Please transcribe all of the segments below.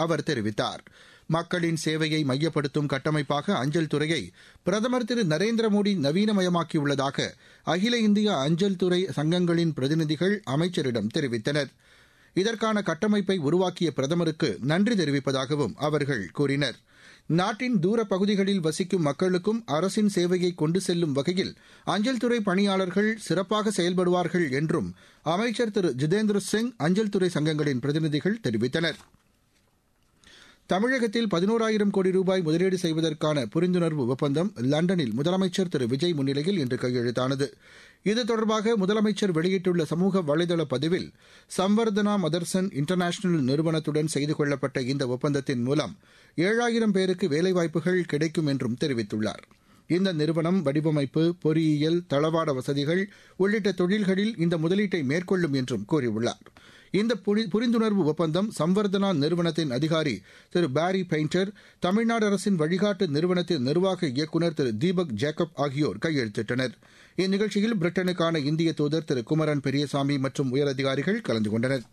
அவர் தெரிவித்தார் மக்களின் சேவையை மையப்படுத்தும் கட்டமைப்பாக அஞ்சல் துறையை பிரதமர் திரு நரேந்திர மோடி நவீனமயமாக்கியுள்ளதாக அகில இந்திய அஞ்சல் துறை சங்கங்களின் பிரதிநிதிகள் அமைச்சரிடம் தெரிவித்தனர் இதற்கான கட்டமைப்பை உருவாக்கிய பிரதமருக்கு நன்றி தெரிவிப்பதாகவும் அவர்கள் கூறினர் நாட்டின் தூர பகுதிகளில் வசிக்கும் மக்களுக்கும் அரசின் சேவையை கொண்டு செல்லும் வகையில் அஞ்சல் துறை பணியாளர்கள் சிறப்பாக செயல்படுவார்கள் என்றும் அமைச்சர் திரு ஜிதேந்திர சிங் அஞ்சல் துறை சங்கங்களின் பிரதிநிதிகள் தெரிவித்தனா் தமிழகத்தில் பதினோராயிரம் கோடி ரூபாய் முதலீடு செய்வதற்கான புரிந்துணர்வு ஒப்பந்தம் லண்டனில் முதலமைச்சர் திரு விஜய் முன்னிலையில் இன்று கையெழுத்தானது இது தொடர்பாக முதலமைச்சர் வெளியிட்டுள்ள சமூக வலைதள பதிவில் சம்வர்தனா மதர்சன் இன்டர்நேஷனல் நிறுவனத்துடன் செய்து கொள்ளப்பட்ட இந்த ஒப்பந்தத்தின் மூலம் ஏழாயிரம் பேருக்கு வேலைவாய்ப்புகள் கிடைக்கும் என்றும் தெரிவித்துள்ளார் இந்த நிறுவனம் வடிவமைப்பு பொறியியல் தளவாட வசதிகள் உள்ளிட்ட தொழில்களில் இந்த முதலீட்டை மேற்கொள்ளும் என்றும் கூறியுள்ளார் இந்த புரிந்துணர்வு ஒப்பந்தம் சம்வர்தனா நிறுவனத்தின் அதிகாரி திரு பாரி பெயிண்டர் தமிழ்நாடு அரசின் வழிகாட்டு நிறுவனத்தின் நிர்வாக இயக்குநர் திரு தீபக் ஜேக்கப் ஆகியோர் கையெழுத்திட்டனர் இந்நிகழ்ச்சியில் பிரிட்டனுக்கான இந்திய தூதர் திரு குமரன் பெரியசாமி மற்றும் உயரதிகாரிகள் கலந்து கொண்டனர்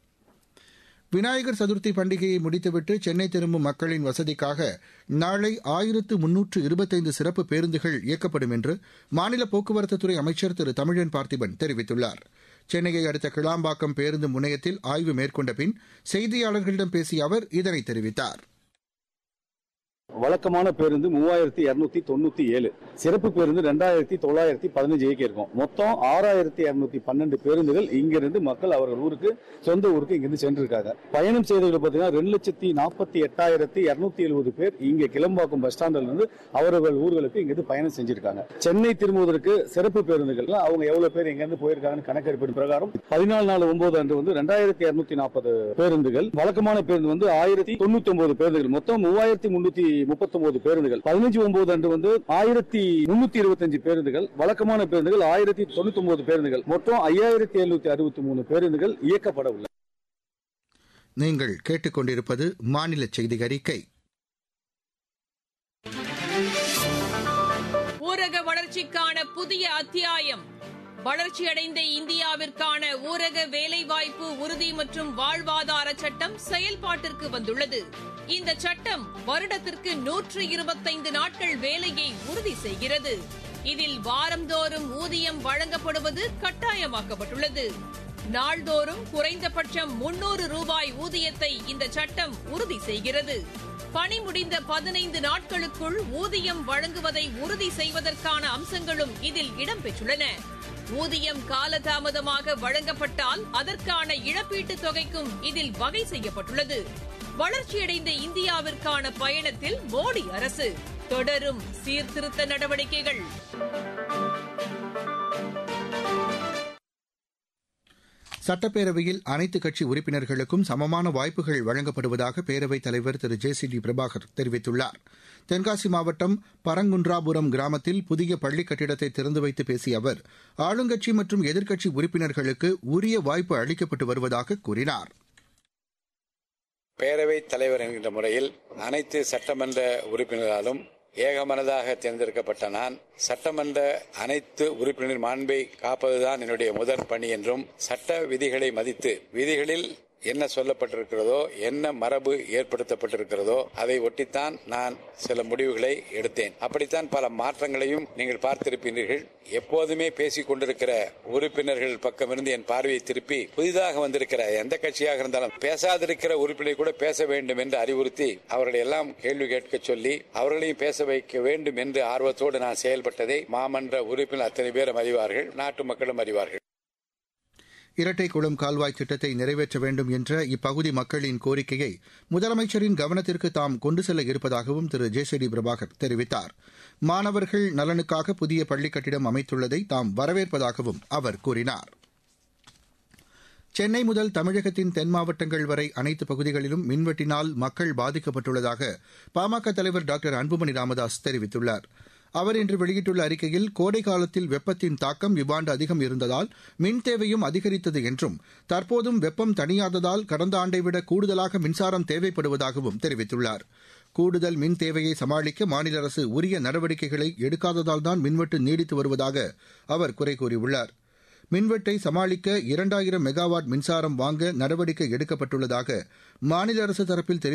விநாயகர் சதுர்த்தி பண்டிகையை முடித்துவிட்டு சென்னை திரும்பும் மக்களின் வசதிக்காக நாளை ஆயிரத்து முன்னூற்று இருபத்தைந்து சிறப்பு பேருந்துகள் இயக்கப்படும் என்று மாநில போக்குவரத்துத்துறை அமைச்சர் திரு தமிழன் பார்த்திபன் தெரிவித்துள்ளார் சென்னையை அடுத்த கிளாம்பாக்கம் பேருந்து முனையத்தில் ஆய்வு மேற்கொண்ட பின் செய்தியாளர்களிடம் பேசிய அவர் இதனை தெரிவித்தார் வழக்கமான பேருந்து மூவாயிரத்தி இருநூத்தி தொண்ணூத்தி ஏழு சிறப்பு பேருந்து ரெண்டாயிரத்தி தொள்ளாயிரத்தி பதினஞ்சு இயக்கி இருக்கும் மொத்தம் ஆறாயிரத்தி இருநூத்தி பன்னெண்டு பேருந்துகள் இங்கிருந்து மக்கள் அவர்கள் ஊருக்கு சொந்த ஊருக்கு இங்கிருந்து சென்றிருக்காங்க பயணம் செய்தவர்கள் பார்த்தீங்கன்னா ரெண்டு லட்சத்தி நாற்பத்தி எட்டாயிரத்தி இருநூத்தி எழுபது பேர் இங்க கிளம்பாக்கம் பஸ் ஸ்டாண்டில் இருந்து அவர்கள் ஊர்களுக்கு இங்கிருந்து பயணம் செஞ்சிருக்காங்க சென்னை திரும்புவதற்கு சிறப்பு பேருந்துகள் அவங்க எவ்வளவு பேர் இங்கிருந்து போயிருக்காங்கன்னு கணக்கெடுப்பின் பிரகாரம் பதினாலு நாலு ஒன்பது அன்று வந்து ரெண்டாயிரத்தி இருநூத்தி நாற்பது பேருந்துகள் வழக்கமான பேருந்து வந்து ஆயிரத்தி தொண்ணூத்தி ஒன்பது பேருந்துகள் மொத்தம் மூவாயிரத்தி முன்னூத்தி முப்பத்தி ஒன்பது பேருந்துகள் பதினஞ்சு ஒன்பது அன்று வந்து ஆயிரத்தி முன்னூத்தி இருபத்தஞ்சு பேருந்துகள் வழக்கமான பேருந்துகள் ஆயிரத்தி தொண்ணூத்தி ஒன்பது பேருந்துகள் மொத்தம் ஐயாயிரத்தி எழுநூத்தி அறுபத்தி மூணு பேருந்துகள் இயக்கப்பட உள்ளன நீங்கள் கேட்டுக்கொண்டிருப்பது மாநில செய்தி அறிக்கை ஊரக வளர்ச்சிக்கான புதிய அத்தியாயம் வளர்ச்சியடைந்த இந்தியாவிற்கான ஊரக வேலைவாய்ப்பு உறுதி மற்றும் வாழ்வாதார சட்டம் செயல்பாட்டிற்கு வந்துள்ளது இந்த சட்டம் வருடத்திற்கு நூற்று இருபத்தைந்து நாட்கள் வேலையை உறுதி செய்கிறது இதில் வாரந்தோறும் ஊதியம் வழங்கப்படுவது கட்டாயமாக்கப்பட்டுள்ளது நாள்தோறும் குறைந்தபட்சம் முன்னூறு ரூபாய் ஊதியத்தை இந்த சட்டம் உறுதி செய்கிறது பணி முடிந்த பதினைந்து நாட்களுக்குள் ஊதியம் வழங்குவதை உறுதி செய்வதற்கான அம்சங்களும் இதில் இடம்பெற்றுள்ளன ஊதியம் காலதாமதமாக வழங்கப்பட்டால் அதற்கான இழப்பீட்டுத் தொகைக்கும் இதில் வகை செய்யப்பட்டுள்ளது வளர்ச்சியடைந்த இந்தியாவிற்கான பயணத்தில் மோடி அரசு தொடரும் சீர்திருத்த நடவடிக்கைகள் சட்டப்பேரவையில் அனைத்துக் கட்சி உறுப்பினர்களுக்கும் சமமான வாய்ப்புகள் வழங்கப்படுவதாக பேரவைத் தலைவர் Thiru J C D Prabhakar தெரிவித்துள்ளார் தென்காசி மாவட்டம் பரங்குன்றாபுரம் கிராமத்தில் புதிய பள்ளிக் கட்டிடத்தை திறந்து வைத்து பேசிய அவர் ஆளுங்கட்சி மற்றும் எதிர்க்கட்சி உறுப்பினர்களுக்கு உரிய வாய்ப்பு அளிக்கப்பட்டு வருவதாக கூறினார் பேரவைத் தலைவர் என்கின்ற முறையில் அனைத்து சட்டமன்ற உறுப்பினராலும் ஏகமனதாக தேர்ந்தெடுக்கப்பட்ட நான் சட்டமன்ற அனைத்து உறுப்பினர் மாண்பை காப்பதுதான் என்னுடைய முதற் பணி என்றும் சட்ட விதிகளை மதித்து விதிகளில் என்ன சொல்லப்பட்டிருக்கிறதோ என்ன மரபு ஏற்படுத்தப்பட்டிருக்கிறதோ அதை ஒட்டித்தான் நான் சில முடிவுகளை எடுத்தேன் அப்படித்தான் பல மாற்றங்களையும் நீங்கள் பார்த்திருப்பீர்கள் எப்போதுமே பேசிக் கொண்டிருக்கிற உறுப்பினர்கள் பக்கமிருந்து என் பார்வையை திருப்பி புதிதாக வந்திருக்கிற எந்த கட்சியாக இருந்தாலும் பேசாதிருக்கிற உறுப்பினர் கூட பேச வேண்டும் என்று அறிவுறுத்தி அவர்களை எல்லாம் கேள்வி கேட்க சொல்லி அவர்களையும் பேச வைக்க வேண்டும் என்று ஆர்வத்தோடு நான் செயல்பட்டதை மாமன்ற உறுப்பினர் அத்தனை பேரும் அறிவார்கள் நாட்டு மக்களும் அறிவார்கள் இரட்டை குளம் கால்வாய் திட்டத்தை நிறைவேற்ற வேண்டும் என்ற இப்பகுதி மக்களின் கோரிக்கையை முதலமைச்சரின் கவனத்திற்கு தாம் கொண்டு செல்ல இருப்பதாகவும் Thiru J C D Prabhakar தெரிவித்தார் மாணவர்கள் நலனுக்காக புதிய பள்ளிக் கட்டிடம் அமைத்துள்ளதை தாம் வரவேற்பதாகவும் அவர் கூறினார் சென்னை முதல் தமிழகத்தின் தென் மாவட்டங்கள் வரை அனைத்து பகுதிகளிலும் மின்வெட்டினால் மக்கள் பாதிக்கப்பட்டுள்ளதாக பாமக தலைவர் டாக்டர் அன்புமணி ராமதாஸ் தெரிவித்துள்ளார் அவர் இன்று வெளியிட்டுள்ள அறிக்கையில் கோடை காலத்தில் வெப்பத்தின் தாக்கம் இவ்வாண்டு அதிகம் இருந்ததால் மின் தேவையும் அதிகரித்தது என்றும் தற்போதும் வெப்பம் தணியாததால் கடந்த ஆண்டை விட கூடுதலாக மின்சாரம் தேவைப்படுவதாகவும் தெரிவித்துள்ளார் கூடுதல் மின் தேவையை சமாளிக்க மாநில அரசு உரிய நடவடிக்கைகளை எடுக்காததால்தான் மின்வெட்டு நீடித்து வருவதாக அவர் குறை கூறியுள்ளார் மின்வெட்டை சமாளிக்க இரண்டாயிரம் மெகாவாட் மின்சாரம் வாங்க நடவடிக்கை எடுக்கப்பட்டுள்ளதாக மாநில அரசு தரப்பில் தெரிவிக்கப்பட்டுள்ளது